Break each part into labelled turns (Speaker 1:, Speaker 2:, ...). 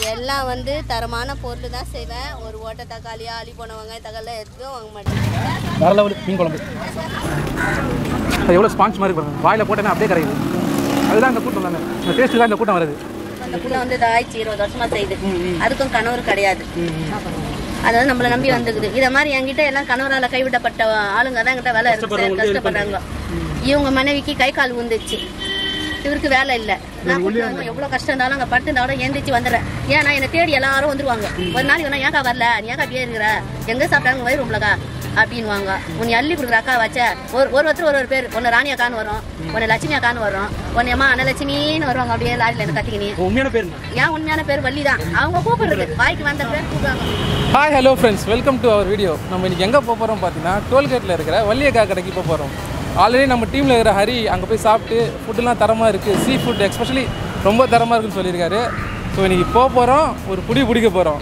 Speaker 1: எல்லாம் வந்து தரமான பொருள் தான் செய்வேன் ஒரு ஓட்டை தக்காளியா அள்ளி போன வெங்காயம் தக்காளி எதுவும் வாங்க மாட்டேன்
Speaker 2: வேற லெவல் மீன் குழம்பு அது எவ்வளோ ஸ்பாஞ்ச் மாதிரி பாருங்க வாயில் போட்டேன்னா அப்படியே கிடைக்குது அதுதான் இந்த கூட்டம் தானே இந்த டேஸ்ட்டு தான் இந்த கூட்டம் வருது
Speaker 1: அந்த புள்ள வந்து இது ஆயிடுச்சு இருபது வருஷமா செய்யுது அதுக்கும் கணவர் கிடையாது அதாவது நம்மள நம்பி வந்துக்குது இத மாதிரி என்கிட்ட எல்லாம் கணவரால கைவிடப்பட்ட ஆளுங்க தான் என்கிட்ட வேலை இருக்கு கஷ்டப்படுறாங்க இவங்க மனைவிக்கு கை கால் உந்துச்சு இவருக்கு வேலை இல்ல நான் கூட்டிட்டு வந்து எவ்வளவு கஷ்டம் இருந்தாலும் அங்க பட்டு இருந்தா கூட எந்திரிச்சு வந்துடுறேன் ஏன்னா என்னை தேடி எல்லாரும் வந்துருவாங்க ஒரு நாள் இவனா ஏன்க்கா வரல நீ ஏன்க்கா அப்படியே இருக்கிற எங்க சாப்பிட்டாங்க வயிறு ரூம்லக்கா அப்படின்வாங்க உன்னை அள்ளி கொடுக்குற அக்கா வச்ச ஒரு ஒரு ஒருத்தர் ஒரு ஒரு பேர் ஒன்னு ராணி அக்கான்னு வரும் ஒன்னு லட்சுமி அக்கான்னு வரும் ஒன்னு அம்மா அனலட்சுமின்னு வருவாங்க அப்படியே லாரில இருந்து கத்திக்கினி
Speaker 2: உண்மையான பேர் என்ன
Speaker 1: ஏன் உண்மையான பேர் வள்ளி தான் அவங்க கூப்பிடுறது வாய்க்கு வந்த பேர் கூப்பிடுவாங்க
Speaker 2: hi hello friends welcome to our video நம்ம இன்னைக்கு எங்கே போக போகிறோம் பார்த்தீங்கன்னா டோல்கேட்டில் இருக்கிற வள்ளியக்கா கடைக்கு போக போகிறோம் ஆல்ரெடி நம்ம டீமில் இருக்கிற ஹரி அங்கே போய் சாப்பிட்டு ஃபுட்டுலாம் தரமாக இருக்குது சீ ஃபுட் எஸ்பெஷலி ரொம்ப தரமாக இருக்குன்னு சொல்லியிருக்காரு ஸோ இன்னைக்கு போக போகிறோம் ஒரு புடி பிடிக்க போகிறோம்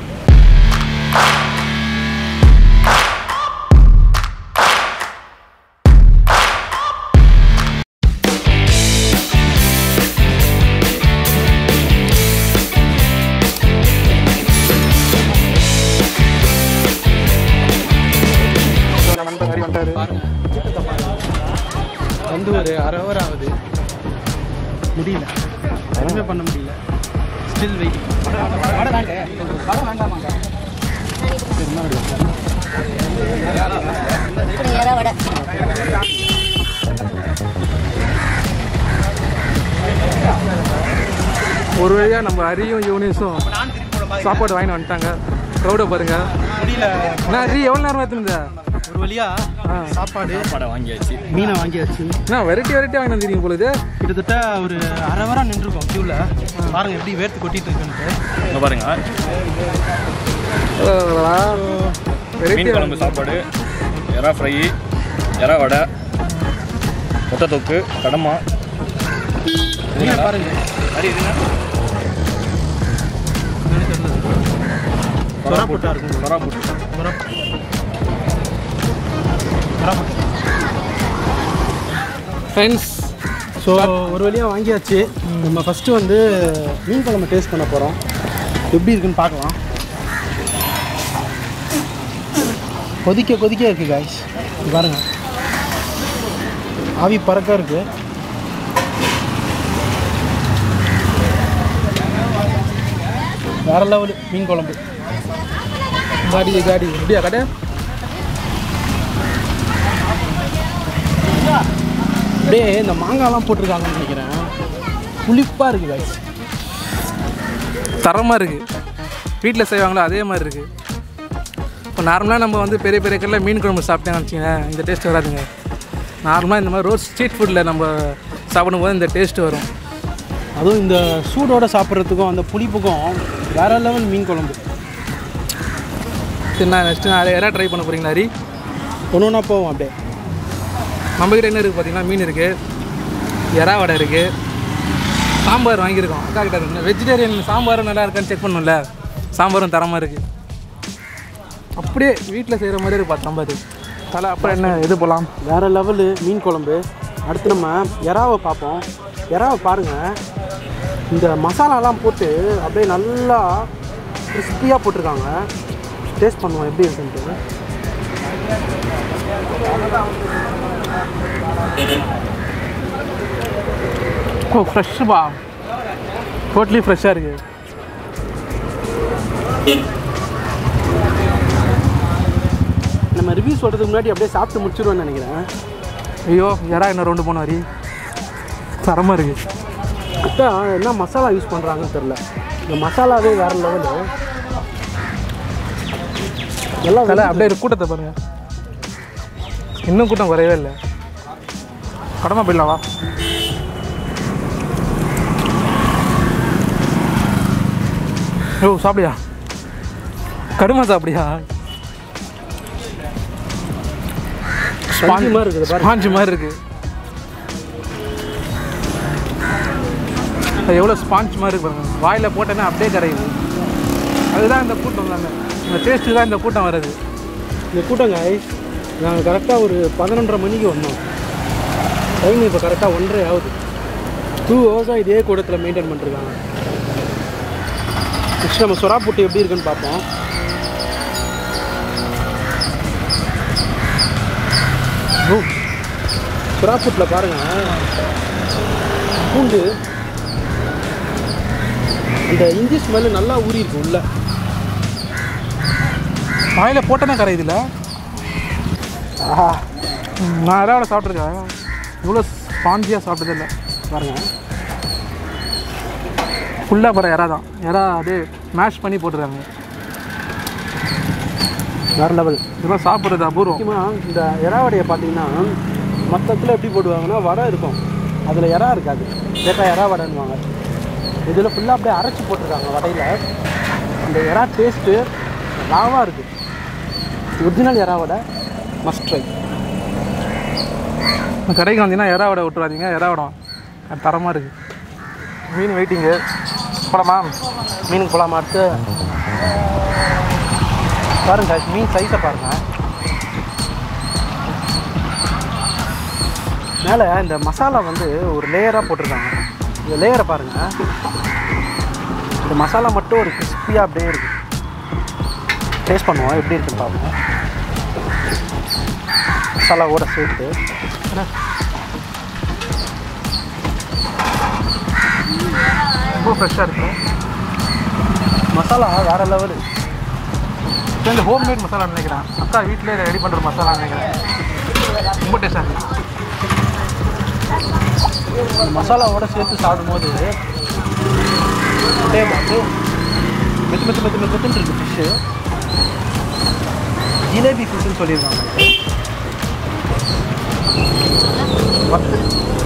Speaker 2: நண்பர் ஹரி வந்துட்டாரு
Speaker 3: வந்து ஒரு அரை ஹவர் ஆகுது முடியல எதுவுமே பண்ண முடியல ஸ்டில் வெயிட்
Speaker 1: இப்படி ஏற விட
Speaker 2: ஒரு வழியாக நம்ம ஹரியும் யூனிஸும் சாப்பாடு வாங்கிட்டு வந்துட்டாங்க க்ரௌடை பாருங்க
Speaker 3: முடியல
Speaker 2: என்ன ஹரி எவ்வளோ நேரம் எடுத்துருந்த
Speaker 3: ஒரு வழியா சாப்பாடு
Speaker 4: சாப்பாடை வாங்கியாச்சு
Speaker 3: மீனை வாங்கியாச்சு
Speaker 2: என்ன வெரைட்டி வெரைட்டி வாங்கிட்டு வந்துருக்கீங்க பொழுது
Speaker 3: கிட்டத்தட்ட ஒரு அரை ஹவரா நின்றுருக்கோம் கியூவில் பாருங்க எப்படி வேர்த்து கொட்டிட்டு இருக்குன்ட்டு
Speaker 4: இங்க பாருங்க
Speaker 2: வெரைட்டி
Speaker 4: மீன் குழம்பு சாப்பாடு எறா ஃப்ரை எறா வடை முட்டை தொக்கு கடமா
Speaker 3: மீனை பாருங்க
Speaker 4: சரி இதுங்க
Speaker 3: சொரா போட்டா இருக்கும்
Speaker 4: சொரா போட்டு
Speaker 3: சொரா சொரா போட்டு
Speaker 2: ஃப்ரெண்ட்ஸ்
Speaker 3: ஸோ ஒரு வழியாக வாங்கியாச்சு நம்ம ஃபஸ்ட்டு வந்து மீன் குழம்பு டேஸ்ட் பண்ண போகிறோம் எப்படி இருக்குன்னு பார்க்கலாம் கொதிக்க கொதிக்க இருக்குது காய்ஸ் பாருங்க ஆவி பறக்க இருக்கு வேற லெவல் மீன் குழம்பு
Speaker 2: காடி காடி எப்படியா கடை
Speaker 3: அப்படியே இந்த மாங்காய்லாம் போட்டிருக்காங்கன்னு நினைக்கிறேன் புளிப்பாக இருக்குது காய்ஸ்
Speaker 2: தரமாக இருக்குது வீட்டில் செய்வாங்களோ அதே மாதிரி இருக்குது இப்போ நார்மலாக நம்ம வந்து பெரிய பெரிய கடையில் மீன் குழம்பு சாப்பிட்டேன்னு வச்சுக்கோங்களேன் இந்த டேஸ்ட் வராதுங்க நார்மலாக இந்த மாதிரி ரோட் ஸ்ட்ரீட் ஃபுட்டில் நம்ம சாப்பிடும்போது இந்த டேஸ்ட் வரும்
Speaker 3: அதுவும் இந்த சூடோட சாப்பிட்றதுக்கும் அந்த புளிப்புக்கும் வேற லெவல் மீன் குழம்பு
Speaker 2: சரி நான் நெக்ஸ்ட்டு நான் யாராவது ட்ரை பண்ண போகிறீங்களா ஹரி
Speaker 3: ஒன்று ஒன்றா போவோம் அப்படியே
Speaker 2: நம்மக்கிட்ட என்ன இருக்குது பார்த்தீங்கன்னா மீன் இருக்குது எறா வடை இருக்குது சாம்பார் வாங்கியிருக்கோம் அக்கா கிட்ட இருக்கு வெஜிடேரியன் சாம்பாரும் நல்லா இருக்கான்னு செக் பண்ணணும்ல சாம்பாரும் தரமாக இருக்குது அப்படியே வீட்டில் செய்கிற மாதிரி இருக்கு பார்த்து சாம்பார் தலை அப்புறம் என்ன எது போகலாம்
Speaker 3: வேற லெவலு மீன் குழம்பு அடுத்து நம்ம எறாவை பார்ப்போம் எறாவை பாருங்கள் இந்த மசாலாலாம் போட்டு அப்படியே நல்லா கிறிஸ்பியாக போட்டிருக்காங்க டேஸ்ட் பண்ணுவோம் எப்படி இருக்குன்ட்டு
Speaker 2: ஓ ஃப்ரெஷ்ஷுப்பா டோட்டலி ஃப்ரெஷ்ஷாக இருக்குது
Speaker 3: நம்ம ரிவ்யூ சொல்கிறதுக்கு முன்னாடி அப்படியே சாப்பிட்டு முடிச்சிடுவோன்னு நினைக்கிறேன்
Speaker 2: ஐயோ எறா என்ன ரெண்டு போன வரி தரமாக இருக்குது
Speaker 3: கிட்ட என்ன மசாலா யூஸ் பண்ணுறாங்கன்னு தெரில இந்த மசாலாவே வேற லெவலு எல்லாம்
Speaker 2: தலை அப்படியே இருக்கு கூட்டத்தை பாருங்க இன்னும் கூட்டம் குறையவே இல்லை கடமை போயிடலாம் வா ஓ சாப்பிடியா கடுமை சாப்பிடியா
Speaker 3: ஸ்பாஞ்சி மாதிரி இருக்குது பாருங்க
Speaker 2: ஸ்பாஞ்சு மாதிரி இருக்கு அது எவ்வளோ ஸ்பாஞ்ச் மாதிரி இருக்கு பாருங்க வாயில் போட்டேன்னா அப்படியே கரையுது அதுதான் இந்த கூட்டம் தானே இந்த டேஸ்ட்டு தான் இந்த கூட்டம் வருது
Speaker 3: இந்த கூட்டம் guys நாங்கள் கரெக்டாக ஒரு பதினொன்றரை மணிக்கு வந்தோம் டைம் இப்போ கரெக்டாக ஒன்றரை ஆகுது டூ ஹவர்ஸாக இதே கூடத்தில் மெயின்டைன் பண்ணிருக்காங்க நெக்ஸ்ட் நம்ம சுறா புட்டு எப்படி இருக்குன்னு பார்ப்போம் ஓ சுறா புட்டில் பாருங்கள் பூண்டு அந்த இஞ்சி ஸ்மெல்லு நல்லா ஊறி இருக்கு உள்ள
Speaker 2: வாயில் போட்டனே கரை இதில்
Speaker 3: ஆஹா
Speaker 2: நான் இறாவோட சாப்பிட்ருக்கேன் இவ்வளோ ஸ்பாஞ்சியாக சாப்பிட்டது இல்லை
Speaker 3: பாருங்க
Speaker 2: ஃபுல்லாக போகிற இறா தான் இறா அப்படியே மேஷ் பண்ணி போட்டுருக்காங்க
Speaker 3: வேற லெவல்
Speaker 2: இதெல்லாம் சாப்பிட்றது அபூர்வம்
Speaker 3: முக்கியமாக இந்த இறாவடையை பார்த்தீங்கன்னா மொத்தத்தில் எப்படி போடுவாங்கன்னா வடை இருக்கும் அதில் இறா இருக்காது கேட்டால் இறா வடைன்னுவாங்க இதில் ஃபுல்லாக அப்படியே அரைச்சி போட்டிருக்காங்க வடையில் அந்த இறா டேஸ்ட்டு ராவாக இருக்குது ஒரிஜினல் இறா வடை மஸ்ட் ட்ரை
Speaker 2: கடைக்கு வந்தீங்கன்னா இறா வடை விட்டுறாதீங்க இறா வடம் அது தரமாக இருக்குது மீன் வெயிட்டிங்கு போலாமா
Speaker 3: மீனுக்கு போகலாமா அடுத்து பாருங்க மீன் சைஸை பாருங்க மேலே இந்த மசாலா வந்து ஒரு லேயராக போட்டிருக்காங்க இந்த லேயரை பாருங்க இந்த மசாலா மட்டும் ஒரு கிறிஸ்பியாக அப்படியே இருக்கு டேஸ்ட் பண்ணுவோம் எப்படி இருக்குன்னு பார்ப்போம் மசாலாவோட சேர்த்து
Speaker 2: ரொம்ப ஃப்ரெஷ்ஷாக இருக்கும்
Speaker 3: மசாலா வேறு லெவலு
Speaker 2: இது இந்த ஹோம்மேட் மசாலா நினைக்கிறேன் அக்கா வீட்டிலே ரெடி பண்ணுற மசாலா நினைக்கிறேன் ரொம்ப டேஸ்ட்டாக இருக்குது
Speaker 3: இந்த மசாலாவோட சேர்த்து சாப்பிடும்போது அப்படியே வந்து மெத்து மெத்து மெத்து மெத்து மெத்துன்னு இருக்கு ஃபிஷ்ஷு ஜிலேபி ஃபிஷ்ஷுன்னு சொல்லியிருக்காங்க வறுத்து.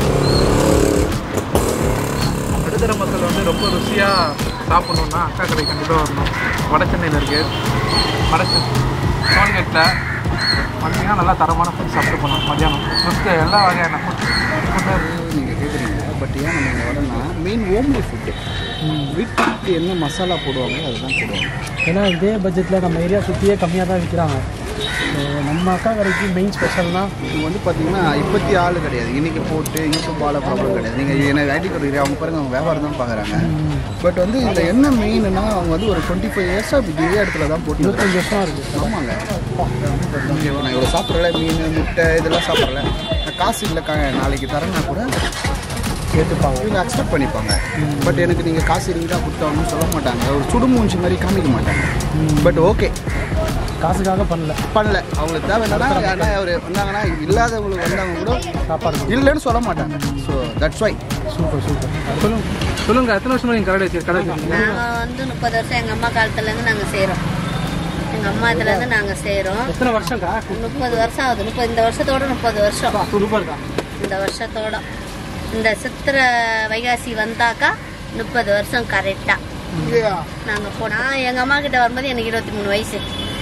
Speaker 2: நடுத்தர மக்கள் வந்து ரொம்ப ருசியாக சாப்பிட்ணுன்னா அக்கா கடை கண்டிப்பாக வரணும் வட சென்னையில் இருக்குது வட டோல்கேட்டில் வந்தீங்கன்னா நல்லா தரமான ஃபுட் சாப்பிட்டு போகணும் மத்தியானம் ஃபஸ்ட்டு எல்லா வகையான ஃபுட் ஃபுட்டு
Speaker 5: நீங்கள் கேட்குறீங்க பட் ஏன் நம்ம இங்கே வரோம்னா மெயின் ஹோம்லி ஃபுட்டு வீட்டுக்கு என்ன மசாலா போடுவாங்களோ அதுதான் போடுவாங்க
Speaker 3: ஏன்னா இதே பட்ஜெட்டில் நம்ம ஏரியா சுற்றியே கம்மியாக தான் விற்கிறாங்க நம்ம அக்கா கடைக்கு மெயின் ஸ்பெஷல்னா
Speaker 5: இது வந்து பார்த்தீங்கன்னா இப்போத்தி ஆள் கிடையாது இன்றைக்கி போட்டு யூடியூப் ஆள ப்ராப்ளம் கிடையாது நீங்கள் எனக்கு ஐடி கொடுக்குறீங்க அவங்க பாருங்க அவங்க வியாபாரம் தான் பார்க்குறாங்க பட் வந்து இதில் என்ன மெயின்னா அவங்க வந்து ஒரு டுவெண்ட்டி ஃபைவ் இயர்ஸாக இதே இடத்துல தான் போட்டு
Speaker 3: இருபத்தஞ்சு வருஷம் இருக்குது
Speaker 5: ஆமாங்க நான் இவ்வளோ சாப்பிட்றல மீன் முட்டை இதெல்லாம் சாப்பிட்றல நான் காசு இல்லை கா நாளைக்கு தரேன்னா கூட
Speaker 3: கேட்டுப்பாங்க
Speaker 5: இவங்க அக்செப்ட் பண்ணிப்பாங்க பட் எனக்கு நீங்கள் காசு இருக்கு தான் கொடுத்தாங்கன்னு சொல்ல மாட்டாங்க ஒரு சுடுமூஞ்சி மாதிரி காமிக்க மாட்டாங்க பட் ஓகே
Speaker 3: காசுக்காக பண்ணல
Speaker 5: பண்ணல அவங்களுக்கு தேவை என்னன்னா யாருன்னா அவர் வந்தாங்கன்னா இல்லாதவங்களுக்கு வந்தவங்க கூட
Speaker 3: சாப்பாடு
Speaker 5: இல்லைன்னு சொல்ல மாட்டாங்க so that's why
Speaker 3: super super
Speaker 2: சொல்லுங்க சொல்லுங்கள் எத்தனை வருஷமா நீங்கள் கடை வச்சு கடை வச்சுருக்கீங்க
Speaker 1: நாங்கள் வந்து முப்பது வருஷம் எங்கள் அம்மா காலத்துலேருந்து நாங்கள் செய்கிறோம் எங்கள் அம்மா இதுலேருந்து நாங்கள் செய்கிறோம்
Speaker 3: எத்தனை வருஷம்க்கா
Speaker 1: முப்பது வருஷம் ஆகுது முப்பது இந்த வருஷத்தோட முப்பது வருஷம்
Speaker 3: சூப்பர்க்கா
Speaker 1: இந்த வருஷத்தோட இந்த சித்திர வைகாசி வந்தாக்கா முப்பது வருஷம் கரெக்டாக நாங்கள் போனால் எங்கள் அம்மா கிட்ட வரும்போது எனக்கு இருபத்தி மூணு வயசு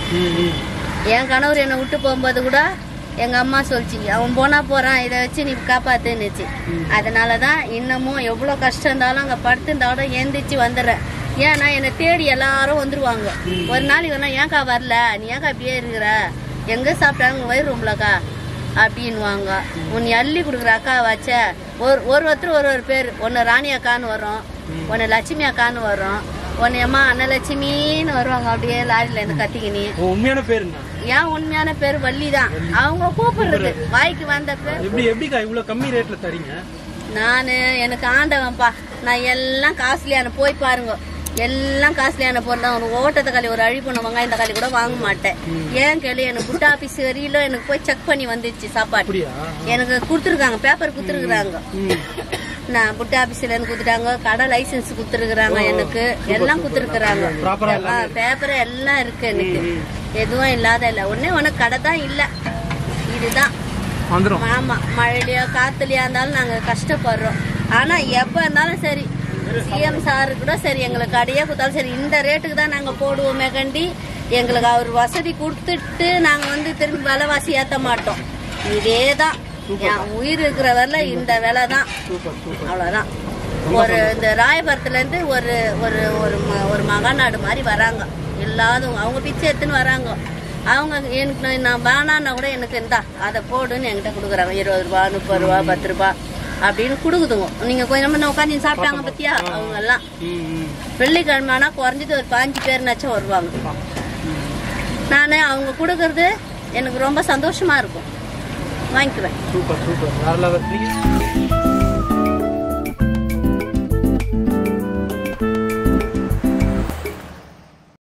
Speaker 1: என் கணவர் என்னை விட்டு போகும்போது கூட எங்கள் அம்மா சொல்லிச்சு அவன் போனா போகிறான் இதை வச்சு நீ காப்பாத்துன்னுச்சு அதனால தான் இன்னமும் எவ்வளோ கஷ்டம் இருந்தாலும் அங்கே படுத்திருந்தாவோட ஏந்திரிச்சு வந்துடுறேன் ஏன்னா என்னை தேடி எல்லாரும் வந்துருவாங்க ஒரு நாள் இவனா ஏன்க்கா வரல நீ ஏன்க்கா அப்படியே இருக்கிற எங்கே சாப்பிட்டாங்க வயிறு ரூம்லக்கா அப்படின்வாங்க உன்னை அள்ளி கொடுக்குற அக்கா வச்ச ஒரு ஒரு ஒருத்தர் ஒரு ஒரு பேர் ஒன்று ராணி அக்கான்னு வரும் ஒன்று லட்சுமி அக்கான்னு வரும் ஒன்று அம்மா அன்னலட்சுமின்னு வருவாங்க அப்படியே லாரியில் இருந்து கத்திக்கினி
Speaker 3: உண்மையான பேருங்க
Speaker 1: ஏன் உண்மையான பேர் வள்ளி தான் அவங்க கூப்பிடுறது வாய்க்கு வந்த பேர்
Speaker 3: எப்படி எப்படிக்கா இவ்வளோ கம்மி ரேட்டில் தரீங்க
Speaker 1: நான் எனக்கு ஆண்டவன்ப்பா நான் எல்லாம் காஸ்ட்லியான போய் பாருங்க எல்லாம் காஸ்ட்லியான பொருள் தான் ஒரு ஓட்ட தக்காளி ஒரு அழி பண்ண வெங்காயம் தக்காளி கூட வாங்க மாட்டேன் ஏன் கேள்வி எனக்கு புட்டா ஆஃபீஸ் வரையில எனக்கு போய் செக் பண்ணி வந்துச்சு சாப்பாடு
Speaker 3: அப்படியா
Speaker 1: எனக்கு கொடுத்துருக்காங்க பேப்பர் கொடுத்துருக்குறாங்க நான் புட்டா ஆபீஸ்ல இருந்து கொடுத்துட்டாங்க கடை லைசென்ஸ் கொடுத்துருக்குறாங்க எனக்கு எல்லாம் கொடுத்துருக்குறாங்க பேப்பர் எல்லாம் இருக்கு எனக்கு எதுவும் இல்லாத இல்ல ஒண்ணே உனக்கு கடை தான் இல்ல இதுதான்
Speaker 2: வந்துடும்
Speaker 1: ஆமா மழையிலயோ காத்துலயா இருந்தாலும் நாங்க கஷ்டப்படுறோம் ஆனா எப்ப இருந்தாலும் சரி சிஎம் சாரு கூட சரி எங்களுக்கு கடையே கொடுத்தாலும் சரி இந்த ரேட்டுக்கு தான் நாங்க போடுவோமே கண்டி எங்களுக்கு அவர் வசதி கொடுத்துட்டு நாங்க வந்து திரும்பி விலைவாசி ஏத்த மாட்டோம் இதே தான் என் உயிர் இருக்கிற வரல இந்த விலை தான் அவ்வளவுதான் ஒரு இந்த ராயபுரத்துல இருந்து ஒரு ஒரு ஒரு ம- ஒரு மகாநாடு மாதிரி வராங்க எல்லாரும் அவங்க பிச்சை எடுத்துன்னு வராங்க அவங்க எனக்கு நான் நான் வேணான்னா கூட எனக்கு இந்தா அதை போடுன்னு என்கிட்ட கொடுக்குறாங்க இருபது ரூபா முப்பது ரூபா பத்து ரூபா அப்படின்னு கொடுக்குதுங்க நீங்க கொஞ்சம் நேரம் உட்காந்து சாப்பிட்டாங்க பத்தியா அவங்க எல்லாம் வெள்ளிக்கிழமைனா குறைஞ்சது ஒரு பாஞ்சு பேர்னாச்சும் வருவாங்க நான் அவங்க கொடுக்கறது எனக்கு ரொம்ப சந்தோஷமா இருக்கும் வாங்கிக்குவேன்
Speaker 3: சூப்பர் சூப்பர் வேற லெவல்